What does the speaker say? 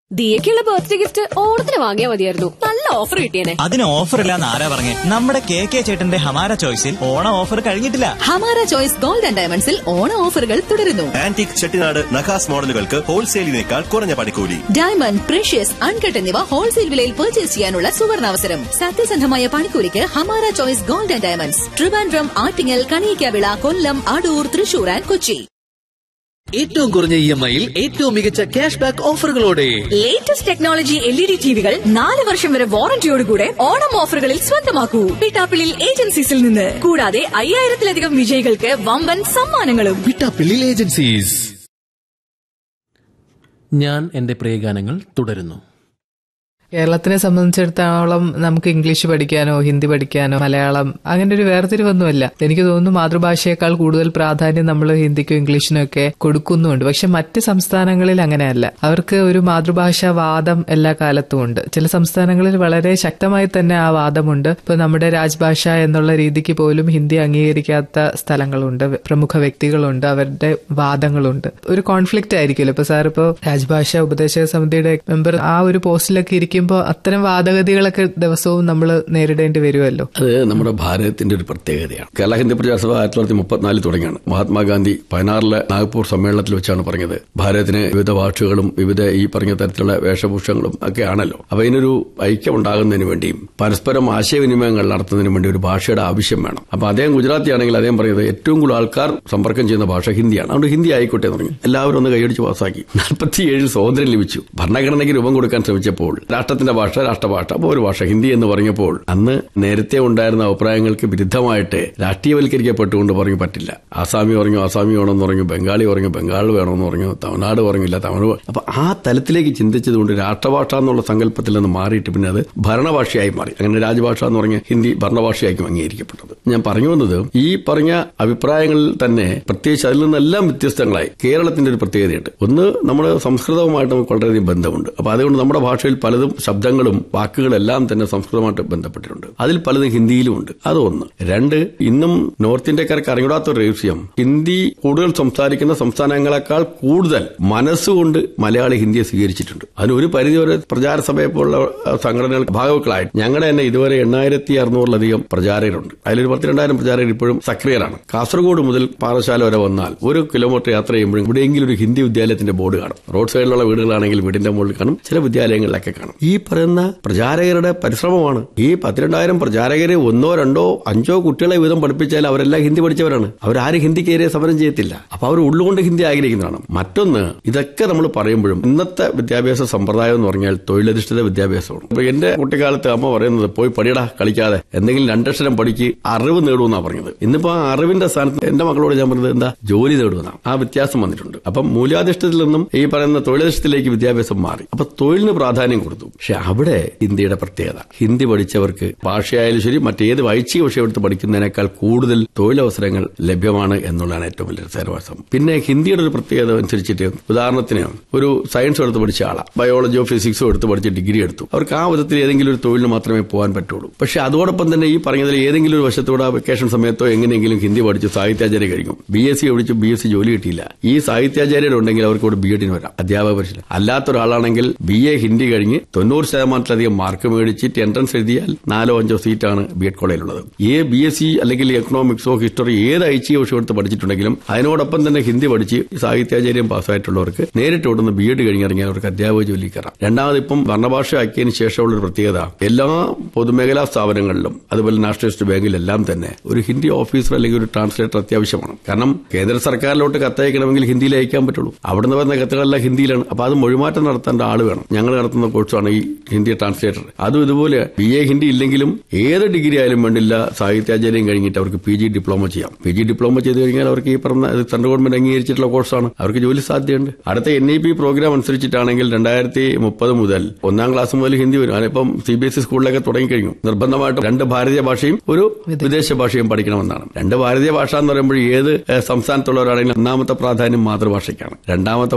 ദിയക്കുള്ള birthday gift ഓണത്തിന് വാങ്ങിയാ മതിയായിരുന്നു നല്ല ഓഫർ കിട്ടിയേനെ അതിന് ഓഫർ ഇല്ലാന്ന് ആരാ പറഞ്ഞേ നമ്മുടെ കെ കെ ചേട്ടന്റെ ഹമാര ചോയ്സിൽ ഓണം ഓഫർ കഴിഞ്ഞിട്ടില്ല ഹമാര ചോയ്സ് ഗോൾഡ് ആൻഡ് ഡയമണ്ട്സിൽ ഓണ ഓഫറുകൾ തുടരുന്നു ആന്റിക് ചെട്ടിനാട് നഖാസ് മോഡലുകൾക്ക് ഹോൾസെയിലിനേക്കാൾ കുറഞ്ഞ പണിക്കൂലി ഡയമണ്ട് പ്രഷ്യസ് അൺകട്ട് എന്നിവ ഹോൾസെയിൽ വിലയിൽ പർച്ചേസ് ചെയ്യാനുള്ള സുവർണാവസരം സത്യസന്ധമായ പണിക്കൂലിക്ക് Hamara choice gold and diamonds Trivandrum Attingal Kaliyakkavilai Kollam Adoor Thrissur and Kochi ഏറ്റവും കുറഞ്ഞ ഇ എം ഐയിൽ ഏറ്റവും മികച്ച ക്യാഷ് ബാക്ക് ഓഫറുകളോടെ latest technology L E D ടിവികൾ നാല് വർഷം വരെ വാറന്റിയോടുകൂടെ ഓണം ഓഫറുകളിൽ സ്വന്തമാക്കൂ പിട്ടാപ്പിളിൽ ഏജൻസീസിൽ നിന്ന് കൂടാതെ അയ്യായിരത്തിലധികം വിജയികൾക്ക് വമ്പൻ സമ്മാനങ്ങളും വിട്ടാപ്പിള്ളി ഏജൻസീസ് ഞാൻ എന്റെ പ്രിയഗാനങ്ങൾ തുടരുന്നു കേരളത്തിനെ സംബന്ധിച്ചിടത്തോളം നമുക്ക് ഇംഗ്ലീഷ് പഠിക്കാനോ ഹിന്ദി പഠിക്കാനോ മലയാളം അങ്ങനെ ഒരു വേർതിരിവൊന്നുമല്ല എനിക്ക് തോന്നുന്നു മാതൃഭാഷയേക്കാൾ കൂടുതൽ പ്രാധാന്യം നമ്മൾ ഹിന്ദിക്കും ഇംഗ്ലീഷിനും ഒക്കെ കൊടുക്കുന്നുണ്ട് പക്ഷെ മറ്റ് സംസ്ഥാനങ്ങളിൽ അങ്ങനെയല്ല അവർക്ക് ഒരു മാതൃഭാഷാ വാദം എല്ലാ കാലത്തും ഉണ്ട് ചില സംസ്ഥാനങ്ങളിൽ വളരെ ശക്തമായി തന്നെ ആ വാദമുണ്ട് ഇപ്പൊ നമ്മുടെ രാജ്ഭാഷ എന്നുള്ള രീതിക്ക് പോലും ഹിന്ദി അംഗീകരിക്കാത്ത സ്ഥലങ്ങളുണ്ട് പ്രമുഖ വ്യക്തികളുണ്ട് അവരുടെ വാദങ്ങളുണ്ട് ഒരു കോൺഫ്ലിക്റ്റ് ആയിരിക്കുമല്ലോ ഇപ്പൊ സാർ ഇപ്പോ രാജ്ഭാഷ ഉപദേശക സമിതിയുടെ മെമ്പർ ആ ഒരു പോസ്റ്റിലൊക്കെ ഇരിക്കുമ്പോൾ അത്തരം വാദഗതികളൊക്കെ ദിവസവും നമ്മൾ നേരിടേണ്ടി വരുമല്ലോ അത് നമ്മുടെ ഭാരതത്തിന്റെ ഒരു പ്രത്യേകതയാണ് കേരള ഹിന്ദി പ്രജാസഭ ആയിരത്തി തൊള്ളായിരത്തി മുപ്പത്തിനാലിൽ തുടങ്ങിയാണ് മഹാത്മാഗാന്ധി പതിനാറിലെ നാഗ്പൂർ സമ്മേളനത്തിൽ വെച്ചാണ് പറഞ്ഞത് ഭാരതത്തിന് വിവിധ ഭാഷകളും വിവിധ ഈ പറഞ്ഞ തരത്തിലുള്ള വേഷഭൂഷങ്ങളും ഒക്കെ ആണല്ലോ അപ്പൊ ഇതിനൊരു ഐക്യം ഉണ്ടാകുന്നതിന് വേണ്ടിയും പരസ്പരം ആശയവിനിമയങ്ങൾ നടത്തുന്നതിന് വേണ്ടി ഒരു ഭാഷയുടെ ആവശ്യം വേണം അപ്പൊ അദ്ദേഹം ഗുജറാത്തി ആണെങ്കിൽ അദ്ദേഹം പറയുന്നത് ഏറ്റവും കൂടുതൽ ആൾക്കാർ സമ്പർക്കം ചെയ്യുന്ന ഭാഷ ഹിന്ദിയാണ് അതുകൊണ്ട് ഹിന്ദി ആയിക്കോട്ടെ എന്ന് പറഞ്ഞു എല്ലാവരും ഒന്ന് കൈയടിച്ച് പാസ്സാക്കി നാൽപ്പത്തിയേഴിൽ സ്വാതന്ത്ര്യം ലഭിച്ചു ഭരണഘടനയ്ക്ക് രൂപം കൊടുക്കാൻ ശ്രമിച്ചപ്പോൾ രാഷ്ട്രത്തിന്റെ ഭാഷ രാഷ്ട്രഭാഷ അപ്പോൾ ഒരു ഭാഷ ഹിന്ദി എന്ന് പറഞ്ഞപ്പോൾ അന്ന് നേരത്തെ ഉണ്ടായിരുന്ന അഭിപ്രായങ്ങൾക്ക് വിരുദ്ധമായിട്ട് രാഷ്ട്രീയവൽക്കരിക്കപ്പെട്ടുകൊണ്ട് പറഞ്ഞു പറ്റില്ല ആസാമി പറഞ്ഞു ആസാമി വേണമെന്ന് പറഞ്ഞു ബംഗാളി പറഞ്ഞു ബംഗാൾ വേണമെന്ന് പറഞ്ഞു തമിഴ്നാട് പറഞ്ഞില്ല തമിഴ് പ- അപ്പൊ ആ തലത്തിലേക്ക് ചിന്തിച്ചതുകൊണ്ട് രാഷ്ട്രഭാഷ എന്നുള്ള സങ്കല്പത്തിൽ നിന്ന് മാറിയിട്ട് പിന്നെ അത് ഭരണഭാഷയായി മാറി അങ്ങനെ രാജഭാഷ എന്ന് പറഞ്ഞ ഹിന്ദി ഭരണഭാഷയായിരിക്കും അംഗീകരിക്കപ്പെട്ടത് ഞാൻ പറഞ്ഞു വന്നത് ഈ പറഞ്ഞ അഭിപ്രായങ്ങളിൽ തന്നെ പ്രത്യേകിച്ച് അതിൽ നിന്നെല്ലാം വ്യത്യസ്തങ്ങളായി കേരളത്തിന്റെ ഒരു പ്രത്യേകതയുണ്ട് ഒന്ന് നമ്മുടെ സംസ്കൃതവുമായിട്ട് നമുക്ക് വളരെയധികം ബന്ധമുണ്ട് അപ്പൊ അതുകൊണ്ട് നമ്മുടെ ഭാഷയിൽ പലതും ശബ്ദങ്ങളും വാക്കുകളെല്ലാം തന്നെ സംസ്കൃതമായിട്ട് ബന്ധപ്പെട്ടിട്ടുണ്ട് അതിൽ പലതും ഹിന്ദിയിലും ഉണ്ട് അതൊന്ന് രണ്ട് ഇന്നും നോർത്ത് ഇന്ത്യക്കാർക്ക് അറിഞ്ഞൂടാത്ത ഒരു രഹസ്യം ഹിന്ദി കൂടുതൽ സംസാരിക്കുന്ന സംസ്ഥാനങ്ങളെക്കാൾ കൂടുതൽ മനസ്സുകൊണ്ട് മലയാളി ഹിന്ദിയെ സ്വീകരിച്ചിട്ടുണ്ട് അതിന് ഒരു പരിധി വരെ പ്രചാര സഭയെ പോലുള്ള അഹ്, സംഘടനകൾ ഭാഗവക്കളായിട്ട് ഞങ്ങളുടെ തന്നെ ഇതുവരെ എണ്ണായിരത്തി അറുന്നൂറിലധികം പ്രചാരകരുണ്ട് അതിലൊരു പത്തിരണ്ടായിരം പ്രചാരകർ ഇപ്പോഴും സക്രിയരാണ് കാസർഗോഡ് മുതൽ പാറശാല വരെ വന്നാൽ ഒരു കിലോമീറ്റർ യാത്ര ചെയ്യുമ്പോഴും ഇവിടെയെങ്കിലും ഒരു ഹിന്ദി വിദ്യാലയത്തിന്റെ ബോർഡ് കാണും റോഡ് സൈഡിലുള്ള വീടുകളാണെങ്കിൽ വീടിന്റെ മുകളിൽ കാണും ചില വിദ്യാലയങ്ങളിലൊക്കെ കാണും ഈ പറയുന്ന പ്രചാരകരുടെ പരിശ്രമമാണ് ഈ പത്തിരണ്ടായിരം പ്രചാരകരെ ഒന്നോ രണ്ടോ അഞ്ചോ കുട്ടികളെ വീതം പഠിപ്പിച്ചാൽ അവരെല്ലാം ഹിന്ദി പഠിച്ചവരാണ് അവരാരും ഹിന്ദിക്കേറിയ സമരം ചെയ്യത്തില്ല അപ്പൊ അവർ ഉള്ളുകൊണ്ട് ഹിന്ദി ആഗ്രഹിക്കുന്നതാണ് മറ്റൊന്ന് ഇതൊക്കെ നമ്മൾ പറയുമ്പോഴും ഇന്നത്തെ വിദ്യാഭ്യാസ സമ്പ്രദായം എന്ന് പറഞ്ഞാൽ തൊഴിലധിഷ്ഠിത വിദ്യാഭ്യാസമാണ് ഇപ്പൊ എന്റെ കുട്ടിക്കാലത്ത് അമ്മ പറയുന്നത് പോയി പഠിയടാ കളിക്കാതെ എന്തെങ്കിലും രണ്ടക്ഷരം പഠിക്ക് അറിവ് നേടുമെന്നാണ് പറഞ്ഞത് ഇന്നിപ്പോ ആ അറിവിന്റെ സ്ഥാനത്ത് എന്റെ മക്കളോട് ഞാൻ പറഞ്ഞത് എന്താ ജോലി നേടുമെന്നാണ് ആ വ്യത്യാസം വന്നിട്ടുണ്ട് അപ്പം മൂല്യാധിഷ്ഠിതത്തിൽ നിന്നും ഈ പറയുന്ന തൊഴിലധിഷ്ഠിതത്തിലേക്ക് വിദ്യാഭ്യാസം മാറി അപ്പൊ തൊഴിലിന് പ്രാധാന്യം കൊടുത്തു പക്ഷെ അവിടെ ഇന്ത്യയുടെ പ്രത്യേകത ഹിന്ദി പഠിച്ചവർക്ക് ഭാഷയായാലും ശരി മറ്റേത് വൈച്ചിക വിഷയം എടുത്ത് പഠിക്കുന്നതിനേക്കാൾ കൂടുതൽ തൊഴിലവസരങ്ങൾ ലഭ്യമാണ് എന്നുള്ളതാണ് ഏറ്റവും വലിയ രസകരവാസം പിന്നെ ഹിന്ദിയുടെ ഒരു പ്രത്യേകത അനുസരിച്ചിട്ട് ഉദാഹരണത്തിന് ഒരു സയൻസ് എടുത്ത് പഠിച്ച ആളാ ബയോളജിയോ ഫിസിക്സോ എടുത്ത് പഠിച്ച് ഡിഗ്രി എടുത്തു അവർക്ക് ആ വിധത്തിൽ ഏതെങ്കിലും ഒരു തൊഴിലിന് മാത്രമേ പോകാൻ പറ്റുള്ളൂ പക്ഷെ അതോടൊപ്പം തന്നെ ഈ പറഞ്ഞതിൽ ഏതെങ്കിലും ഒരു വശത്തൂടെ വെക്കേഷൻ സമയത്തോ എങ്ങനെയെങ്കിലും ഹിന്ദി പഠിച്ച് സാഹിത്യാചാര്യ കഴിക്കും ബി എസ് സി പഠിച്ച് ബി എസ് സി ജോലി കിട്ടിയില്ല ഈ സാഹിത്യാചാര്യർ ഉണ്ടെങ്കിൽ അവർക്ക് ഇവിടെ ബി എഡിന് വരാം അധ്യാപക പരിശീലനം അല്ലാത്ത ഒരാളാണെങ്കിൽ ബി എ ഹിന്ദി കഴിഞ്ഞ് തൊണ്ണൂറ് ശതമാനത്തിലധികം മാർക്ക് മേടിച്ചിട്ട് എൻട്രൻസ് എഴുതിയാൽ നാലോ അഞ്ചോ സീറ്റാണ് ബി എഡ് കോളേജിലുള്ളത് ഏ ബി എസ് സി അല്ലെങ്കിൽ എക്കണോമിക്സോ ഹിസ്റ്ററി ഏത് ഐച്ഛിക വിഷയം എടുത്ത് പഠിച്ചിട്ടുണ്ടെങ്കിലും അതിനോടൊപ്പം തന്നെ ഹിന്ദി പഠിച്ച് സാഹിത്യാചാര്യം പാസ്സായിട്ടുള്ളവർക്ക് നേരിട്ട് ഇവിടുന്ന് ബി എഡ് കഴിഞ്ഞിറങ്ങിയാൽ അവർക്ക് അധ്യാപക ജോലി കയറാം രണ്ടാമത് ഇപ്പം ഭരണഭാഷ ആക്കിയതിന് ശേഷമുള്ള ഒരു പ്രത്യേകത എല്ലാ പൊതുമേഖലാ സ്ഥാപനങ്ങളിലും അതുപോലെ നാഷണലിസ്റ്റ് ബാങ്കിലെല്ലാം തന്നെ ഒരു ഹിന്ദി ഓഫീസർ അല്ലെങ്കിൽ ഒരു ട്രാൻസ്ലേറ്റർ അത്യാവശ്യമാണ് കാരണം കേന്ദ്ര സർക്കാരിലോട്ട് കത്തയക്കണമെങ്കിൽ ഹിന്ദിയിൽ അയക്കാൻ പറ്റുള്ളൂ അവിടുന്ന് വരുന്ന കത്തുകളെല്ലാം ഹിന്ദിയിലാണ് അപ്പൊ അത് മൊഴിമാറ്റം നടത്തേണ്ട ആൾ വേണം ഞങ്ങൾ നടത്തുന്ന കോഴ്സാണ് ഈ ഹിന്ദി ട്രാൻസ്ലേറ്റർ അതും ഇതുപോലെ ബി എ ഹിന്ദി ഇല്ലെങ്കിലും ഏത് ഡിഗ്രി ആയാലും വേണ്ടില്ല സാഹിത്യാചാര്യം കഴിഞ്ഞിട്ട് അവർക്ക് പി ജി ഡിപ്ലോമ ചെയ്യാം പി ജി ഡിപ്ലോമ ചെയ്ത് കഴിഞ്ഞാൽ അവർക്ക് ഈ പറഞ്ഞ ഇത് സെൻട്രൽ ഗവൺമെന്റ് അംഗീകരിച്ചിട്ടുള്ള കോഴ്സാണ് അവർക്ക് ജോലി സാധ്യതയുണ്ട് അടുത്ത എൻ ഇ പി പ്രോഗ്രാം അനുസരിച്ചിട്ടാണെങ്കിൽ രണ്ടായിരത്തി മുപ്പത് മുതൽ ഒന്നാം ക്ലാസ് മുതൽ ഹിന്ദി വരും അതിപ്പം സി ബി എസ് ഇ സ്കൂളിലൊക്കെ തുടങ്ങിക്കഴിഞ്ഞു നിർബന്ധമായിട്ടും രണ്ട് ഭാരതീയ ഭാഷയും ഒരു വിദേശ ഭാഷയും പഠിക്കണമെന്നാണ് രണ്ട് ഭാരതീയ ഭാഷ എന്ന് പറയുമ്പോൾ ഏത് ഏഹ്, സംസ്ഥാനത്തുള്ളവരാണെങ്കിലും ഒന്നാമത്തെ പ്രാധാന്യം മാതൃഭാഷയ്ക്കാണ് രണ്ടാമത്തെ